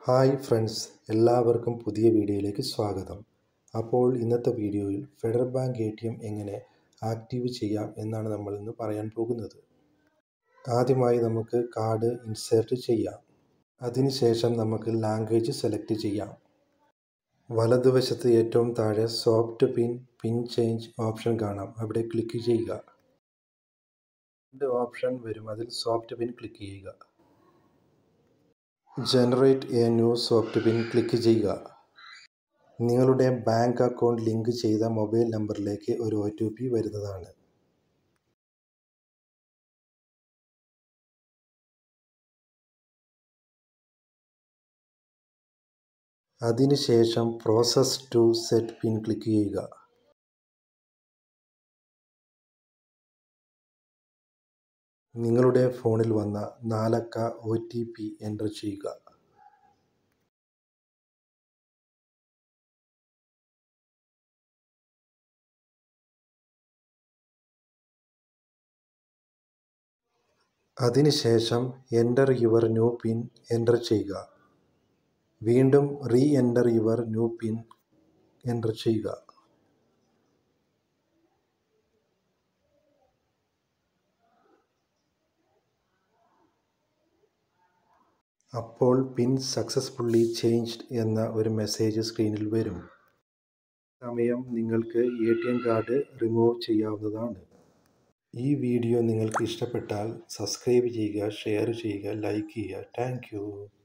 hi friends എല്ലാവർക്കും പുതിയ വീഡിയോയിലേക്ക് സ്വാഗതം അപ്പോൾ ഇന്നത്തെ വീഡിയോയിൽ federal bank A T M എങ്ങനെ ആക്റ്റീവ് ചെയ്യാം എന്നാണ് നമ്മൾ ഇന്ന് പറയാൻ പോകുന്നത് ആദ്യമായി നമുക്ക് കാർഡ് ഇൻസേർട്ട് ചെയ്യാം അതിനുശേഷം നമുക്ക് ലാംഗ്വേജ് സെലക്ട് ചെയ്യാം വലതുവശത്ത് ഏറ്റവും താഴെ soft pin pin change option കാണാം അവിടെ ക്ലിക്ക് ചെയ്യുക രണ്ട് ഓപ്ഷൻ വരും അതിൽ സോഫ്റ്റ് പിൻ ക്ലിക്ക് ചെയ്യുക generate a new soft pin click ചെയ്യുക നിങ്ങളുടെ ബാങ്ക് അക്കൗണ്ട് ലിങ്ക് ചെയ്ത മൊബൈൽ നമ്പറിലേക്ക് ഒരു ഒ ടി പി വരുന്നതാണ് അതിനുശേഷം process to set pin click ചെയ്യുക നിങ്ങളുടെ ഫോണിൽ വന്ന നാലക്ക ഒ ടി പി എൻ്റർ ചെയ്യുക അതിനുശേഷം enter your new pin enter ചെയ്യുക വീണ്ടും reenter your new pin enter ചെയ്യുക അപ്പോൾ പിൻ സക്സസ്ഫുള്ളി ചേഞ്ച്ഡ് എന്ന ഒരു മെസ്സേജ് സ്ക്രീനിൽ വരും സമയം നിങ്ങൾക്ക് A T M card remove ചെയ്യാവുന്നതാണ് ഈ വീഡിയോ നിങ്ങൾക്ക് ഇഷ്ടപ്പെട്ടാൽ സബ്സ്ക്രൈബ് ചെയ്യുക ഷെയർ ചെയ്യുക ലൈക്ക് ചെയ്യുക താങ്ക്